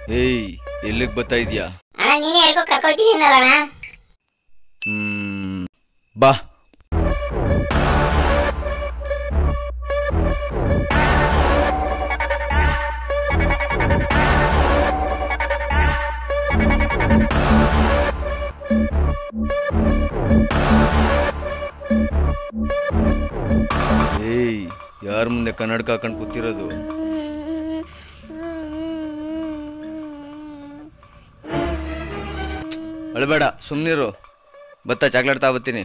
ಏಯ್ ಎಲ್ಲಿಗೆ ಬರ್ತಾ ಇದೀಯಾ ಅಣ್ಣ ನೀನೇ ಎಲ್ಕೋ ಕರ್ಕೊಳ್ತಿದ್ದೀನಲ್ಲಣ್ಣ ಹ್ಮ್ ಬಾ ಏಯ್ ಯಾರ ಮುಂದೆ ಕನ್ನಡಕ ಹಾಕೊಂಡು ಕೂತಿರೋದು ಅಳಬೇಡ ಸುಮ್ಮನಿರು ಬತ್ತ ಚಾಕ್ಲೇಟ್ ತಗೋಬತ್ತೀನಿ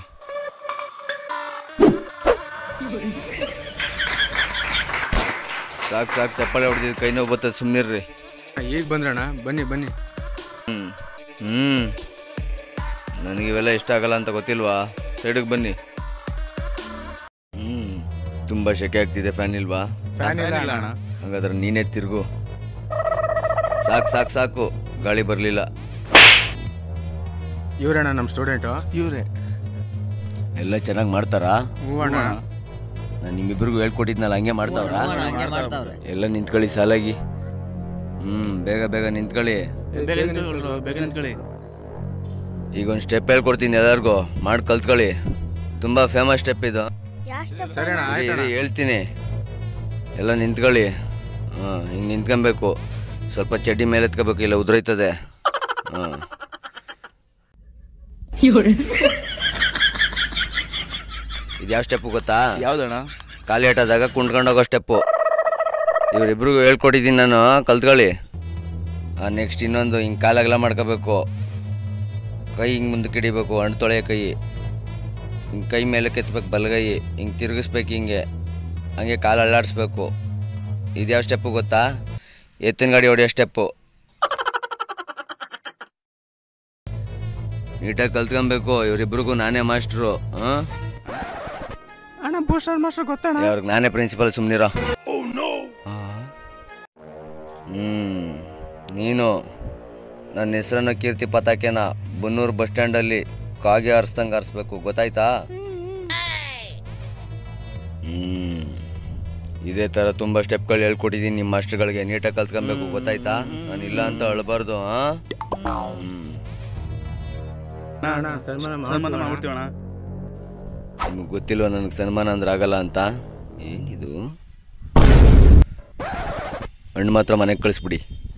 ಸಾಕು ಸಾಕು ಚಪ್ಪಾಳೆ ಹೊಡೆದಿದ್ದು ಕೈ ನೋವು ಬರ್ತದೆ ಸುಮ್ಮನಿರ್ರಿ ಈಗ ಬಂದ್ರಣ್ಣ ಬನ್ನಿ ಬನ್ನಿ ಹ್ಞೂ ಹ್ಞೂ ನನಗೆ ಇವೆಲ್ಲ ಇಷ್ಟ ಆಗಲ್ಲ ಅಂತ ಗೊತ್ತಿಲ್ವಾ ಸೈಡಿಗೆ ಬನ್ನಿ ಹ್ಞೂ ತುಂಬ ಶೆಕೆ ಆಗ್ತಿದೆ ಫ್ಯಾನ್ ಇಲ್ವಾ ಫ್ಯಾನ್ ಇಲ್ಲ ಅಣ್ಣ ಹಾಗಾದ್ರೆ ನೀನೇ ತಿರುಗು ಸಾಕು ಸಾಕು ಸಾಕು ಗಾಳಿ ಬರಲಿಲ್ಲ ಇವ್ರಣ್ಣ ನಮ್ಮ ಸ್ಟೂಡೆಂಟು ಇವ್ರೆ ಎಲ್ಲ ಚೆನ್ನಾಗಿ ಮಾಡ್ತಾರಾ ಹ್ಞೂ ಅಣ್ಣ ನಾನು ನಿಮ್ಮಿಬ್ಬರಿಗೂ ಹೇಳ್ಕೊಟ್ಟಿದ್ನಲ್ಲ ಹಂಗೆ ಮಾಡ್ತಾವ್ರಾ ಎಲ್ಲ ನಿಂತ್ಕೊಳ್ಳಿ ಸಾಲಾಗಿ ಹ್ಮ್ ಬೇಗ ಬೇಗ ನಿಂತ್ಕೊಳ್ಳಿ ಬೇಗ ನಿಂತ್ಕೊಳ್ಳಿ, ಬೇಗ ನಿಂತ್ಕೊಳ್ಳಿ ಈಗ ಒಂದು ಸ್ಟೆಪ್ ಹೇಳ್ಕೊಡ್ತೀನಿ ಎಲ್ಲರಿಗೂ ಮಾಡಿ ಕಲ್ತ್ಕೊಳ್ಳಿ ತುಂಬಾ ಫೇಮಸ್ ಸ್ಟೆಪ್ ಇದು ಸರಿ ಅಣ್ಣ ಇರಿ, ಆಯ್ತಣ್ಣ ಇರಿ, ಹೇಳ್ತೀನಿ ಎಲ್ಲ ನಿಂತ್ಕೊಳ್ಳಿ ಹಾಂ ಹಿಂಗೆ ನಿಂತ್ಕೊಬೇಕು ಸ್ವಲ್ಪ ಚಡ್ಡಿ ಮೇಲೆ ಎತ್ಕೋಬೇಕು ಇಲ್ಲ ಉದುರೈತದೆ ಹಾಂ ಇದು ಯಾವ ಸ್ಟೆಪ್ಪು ಗೊತ್ತಾ ಯಾವ್ದಣ್ಣ ಖಾಲಿ ಆಟದಾಗ ಕುಂಡ್ಕೊಂಡೋಗೋ ಸ್ಟೆಪ್ಪು ಇವರಿಬ್ರಿಗೂ ಹೇಳ್ಕೊಟ್ಟಿದ್ದೀನಿ ನಾನು ಕಲ್ತ್ಕೊಳ್ಳಿ ನೆಕ್ಸ್ಟ್ ಇನ್ನೊಂದು ಹಿಂಗೆ ಕಾಲಾಗಲ ಮಾಡ್ಕೋಬೇಕು ಕೈ ಹಿಂಗೆ ಮುಂದಕ್ಕೆ ಹಿಡಿಬೇಕು ಹಣ್ಣು ತೊಳೆಯೋ ಕೈ ಹಿಂಗೆ ಕೈ ಮೇಲೆ ಕೆತ್ತಬೇಕು ಬಲಗೈ ಹಿಂಗೆ ತಿರುಗಿಸ್ಬೇಕು ಹಿಂಗೆ ಹಂಗೆ ಕಾಲು ಅಳ್ಳಾಡಿಸ್ಬೇಕು ಇದ್ಯಾವ ಸ್ಟೆಪ್ಪು ಗೊತ್ತಾ ಎತ್ತಿನ ಗಾಡಿ ಹೊಡೆಯೋ ಸ್ಟೆಪ್ಪು ನೀಟಾಗಿ ಕಲ್ತ್ಕೊಬೇಕು ಇವರಿಬ್ರಿಗೂ ನಾನೇ ಮಾಸ್ಟ್ರು ಹಾಂ ಅಣ್ಣ ಬೂಸ್ಟರ್ ಮಾಸ್ಟರ್ ಗೊತ್ತಣ್ಣ ಅವ್ರಿಗೆ ನಾನೇ ಪ್ರಿನ್ಸಿಪಲ್ ಸುಮ್ಮನಿರೋ ಹ್ಮ್ ನೀನು ನನ್ನ ಹೆಸರನ್ನು ಕೀರ್ತಿ ಪತಾಕೆನ ಬನ್ನೂರು ಬಸ್ ಸ್ಟ್ಯಾಂಡಲ್ಲಿ ಕಾಗೆ ಆರಿಸ್ದಂಗೆ ಆರಿಸ್ಬೇಕು ಗೊತ್ತಾಯ್ತಾ ಹ್ಮ್ ಇದೇ ಥರ ತುಂಬ ಸ್ಟೆಪ್ಗಳು ಹೇಳ್ಕೊಟ್ಟಿದ್ದೀನಿ ನಿಮ್ಮ ಮಾಸ್ಟರ್ಗಳಿಗೆ ನೀಟಾಗಿ ಕಲ್ತ್ಕೊಬೇಕು ಗೊತ್ತಾಯ್ತಾ ನಾನು ಇಲ್ಲ ಅಂತ ಅಳಬಾರ್ದು ಹಾಂ ಹ್ಞೂ ಅಣ್ಣ ಸನ್ಮಾನ ಸನ್ಮಾನ ಮಾಡ್ತೀವಿ ಮಾಡ್ಬಿಡ್ತೀವಣ್ಣ ನಿಮಗೆ ಗೊತ್ತಿಲ್ವ ನನಗೆ ಸನ್ಮಾನ ಅಂದ್ರೆ ಆಗಲ್ಲ ಅಂತ ಏನಿದು ಹಣ್ಣು ಮಾತ್ರ ಮನೆಗೆ ಕಳಿಸ್ಬಿಡಿ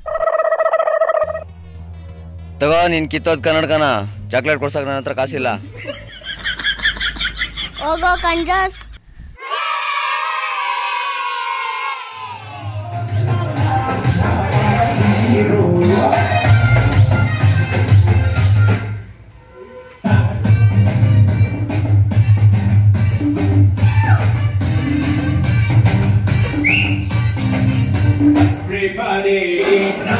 ತಗೋ ನೀನು ಕಿತ್ತೋದ್ ಕನ್ನಡಕನ ಚಾಕ್ಲೇಟ್ ಕೊಡ್ಸಕ್ಕೆ ನನ್ನ ಹತ್ರ ಕಾಸಿಲ್ಲ ಹೋಗೋ ಕಂಜಾಸ್ Everybody